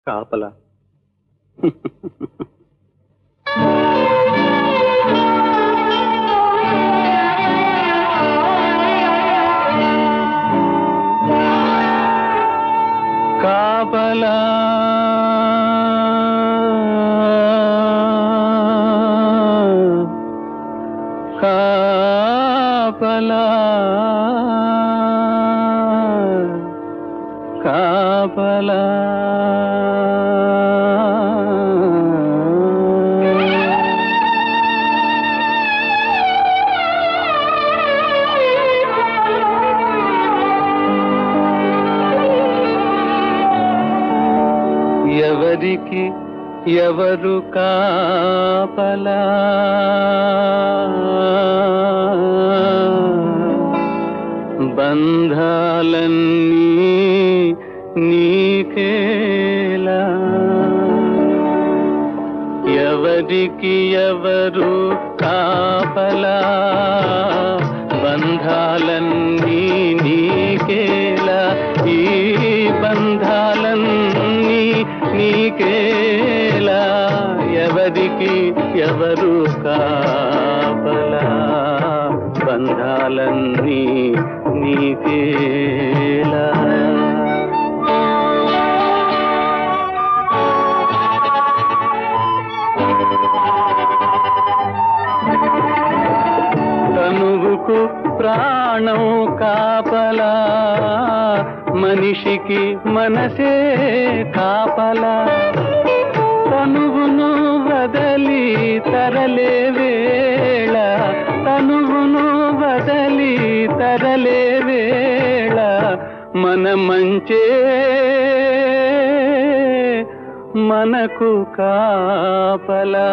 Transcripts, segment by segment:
కాపలా కాపలా కాపలా కాపలా ఎవరికి ఎవరు కాపలా బంధాలన్నీ నీకేలా ఎవరికి ఎవరు కాపలా బంధాలన్నీ నీకేలా ఈ బంధాలన్నీ నీకేలా ఎవరికి ఎవరు కాపలా బంధాలన్నీ నీకేలా తనువుకు ప్రాణం కాపలా మనిషికి మనసే కాపలా తనువును వదలి తరలే వేళ తనువును వదలి తరలే వేళ మన మంచే మనకు కాపలా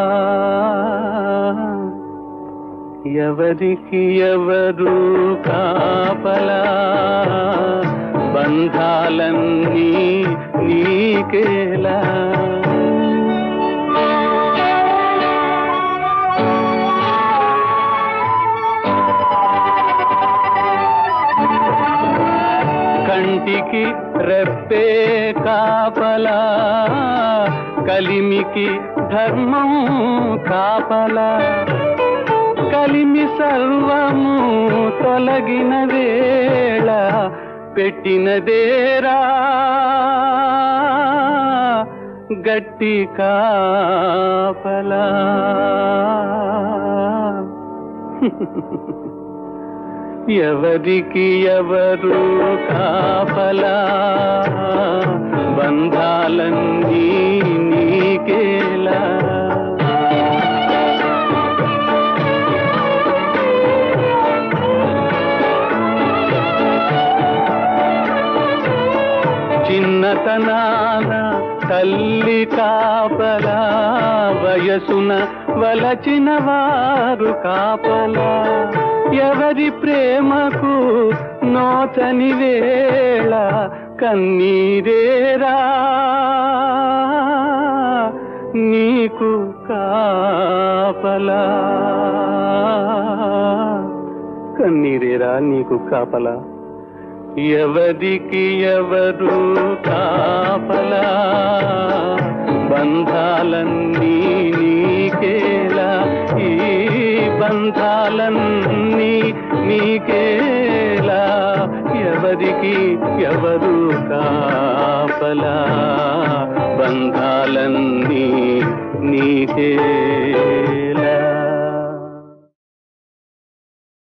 ఎవరికి ఎవరు కాపలా బంధాలన్నీ నీకేలా కంటికి రెప్పే కాపలా కలిమికి ధర్మం కాపలా కలిమి సర్వము తొలగిన వేళ పెట్టినదేరా గట్టి కాపలా ఎవరికి ఎవరు కాపలా బంధాలన్నీ నీకేలా చిన్నతనాన తల్లి కాపలా వయసున వలచిన వారు కాపలా ఎవరి ప్రేమకు నోచని వేళ కన్నీరేరా నీకు కాపలా కన్నీరేరా నీకు కాపలా ఎవరికి ఎవరు కాపలా బంధాలన్నీ నీకేలా ఈ బంధాలన్నీ నీకేలా ఎవరికి ఎవరు కాపలా బంధాలన్నీ నీకే